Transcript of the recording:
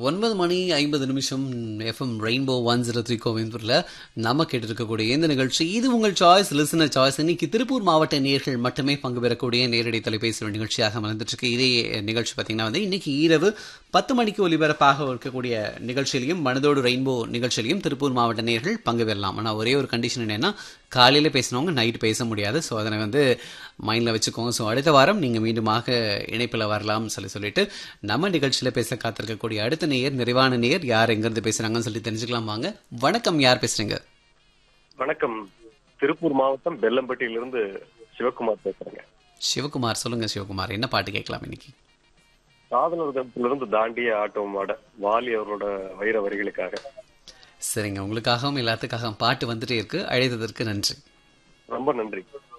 ஒன்பது மணி ஐம்பது நிமிஷம் FM rainbow one zero three கோவிந்தூரில் நம்ம கேட்டிருக்கக்கூடிய இந்த நிகழ்ச்சி இது உங்கள் சாய்ஸ் லிசனர் சாய்ஸ் இன்னைக்கு திருப்பூர் மாவட்ட நேர்கள் மட்டுமே பங்கு பெறக்கூடிய நேரடி தொலைபேசி நிகழ்ச்சியாக மலர்ந்துட்டு இருக்கு இதே நிகழ்ச்சி பார்த்தீங்கன்னா வந்து இன்னைக்கு இரவு பத்து மணிக்கு ஒலிபரப்பாக இருக்கக்கூடிய நிகழ்ச்சியிலையும் மனதோடு ரெயின்போ நிகழ்ச்சியிலையும் திருப்பூர் மாவட்ட நேர்கள் பங்கு பெறலாம் ஆனால் ஒரே ஒரு கண்டிஷன் என்னன்னா காலையில் பேசினவங்க நைட் பேச முடியாது ஸோ அதனை வந்து மைண்டில் வச்சுக்கோங்க ஸோ அடுத்த வாரம் நீங்கள் மீண்டுமாக இணைப்பில் வரலாம்னு சொல்லி சொல்லிட்டு நம்ம நிகழ்ச்சியில் பேச காத்திருக்கக்கூடிய அடுத்த நேயர் நிறைவான நேயர் யார் எங்கேருந்து பேசுகிறாங்கன்னு சொல்லி தெரிஞ்சுக்கலாம் வாங்க வணக்கம் யார் பேசுறீங்க வணக்கம் திருப்பூர் மாவட்டம் பெல்லம்பட்டியிலிருந்து சிவகுமார் பேசுறேங்க சிவகுமார் சொல்லுங்க சிவகுமார் என்ன பாட்டு கேட்கலாம் இன்னைக்கு சாதனர் தளத்திலிருந்து தாண்டிய ஆட்டோ மாட வாலி அவரோட வைர வரிகளுக்காக சரிங்க உங்களுக்காகவும் எல்லாத்துக்காகவும் பாட்டு வந்துட்டே இருக்கு அழைத்ததற்கு நன்றி ரொம்ப நன்றி